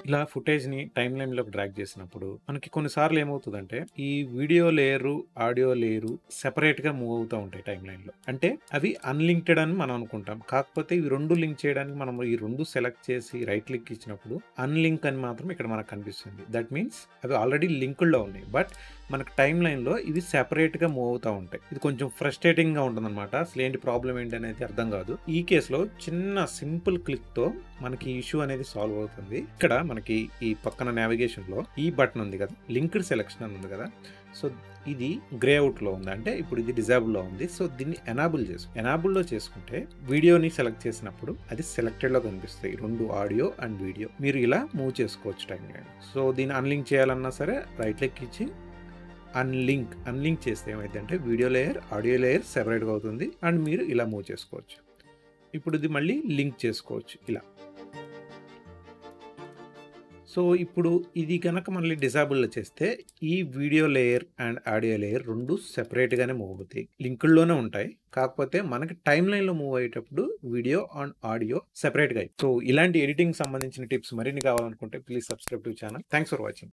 ఇలా ఫుటేజ్‌ని టైమ్ లైన్‌లోకి డ్రాగ్ చేసినప్పుడు మనకి కొన్నిసార్లు ఏమవుతదంటే, ఈ వీడియో లేయరు, ఆడియో లేయరు సెపరేట్‌గా మూవ్ అవుతా ఉంటాయి టైమ్ లైన్‌లో. అంటే అవి అన్‌లింక్టెడ్ అని మనం అనుకుంటాం. కాకపోతే ఇవి 2 లింక్ చేయడానికి మనం ఈ 2 సెలెక్ట్ చేసి రైట్ క్లిక్ ఇచ్చినప్పుడు అన్‌లింక్ అని మాత్రం ఇక్కడ మనకు కనిపిస్తుంది. దట్ మీన్స్ అవి ఆల్రెడీ లింక్డ్‌లో ఉన్నాయి. బట్ మనకు టైమ్ లైన్‌లో ఇవి సెపరేట్‌గా మూవ్ అవుతా ఉంటాయి. ఇది కొంచెం ఫ్రస్ట్రేటింగ్‌గా ఉంటుందన్నమాట. అసలేంటి ప్రాబ్లమ్ ఏంటి అనేది అర్థం కాదు. ఈ కేస్‌లో చిన్న సింపుల్ క్లిక్‌తో మనకి ఈ ఇష్యూ అనేది సాల్వ్ అవుతుంది. ఇక్కడ మనకి ఈ పక్కన నావిగేషన్‌లో ఈ బటన్ ఉంది కదా! లింక్డ్ సెలక్షన్ అని ఉంది కదా! సో, ఇది గ్రే అవుట్‌లో ఉంది. అంటే ఇప్పుడు ఇది డిజేబుల్‌లో ఉంది. సో, దీన్ని ఎనాబుల్ చేసుకో ఎనాబుల్‌లో చేసుకుంటే వీడియోని సెలెక్ట్ చేసినప్పుడు అది సెలెక్టెడ్‌లో కనిపిస్తాయి. 2 ఆడియో అండ్ వీడియో. మీరు ఇలా మూవ్ చేసుకోవచ్చు టైమ్ లైన్. సో, దీన్ని అన్‌లింక్ చేయాలన్నా సరే రైట్ క్లిక్ ఇచ్చి అన్‌లింక్, అన్‌లింక్ చేస్తే ఏమైద్దంటే వీడియో లేయర్, ఆడియో లేయర్ సెపరేట్‌గా అవుతుంది. అండ్ మీరు ఇలా మూవ్ చేసుకోవచ్చు. ఇప్పుడు ఇది మళ్ళీ లింక్ చేసుకోవచ్చు ఇలా. సో, ఇప్పుడు ఇది గనక మళ్ళీ డిజేబుల్‌లో చేస్తే ఈ video layer and audio layer 2 సెపరేట్‌గానే మూవ్ అవుతాయి. లింక్డ్‌లోనే ఉంటాయి. కాకపోతే మనకి టైమ్ లైన్‌లో మూవ్ అయ్యేటప్పుడు వీడియో అండ్ ఆడియో సెపరేట్‌గా అయి సో, ఇలాంటి ఎడిటింగ్‌కి సంబంధించిన టిప్స్ మరిన్ని కావాలనుకుంటే please subscribe to channel. Thanks for watching.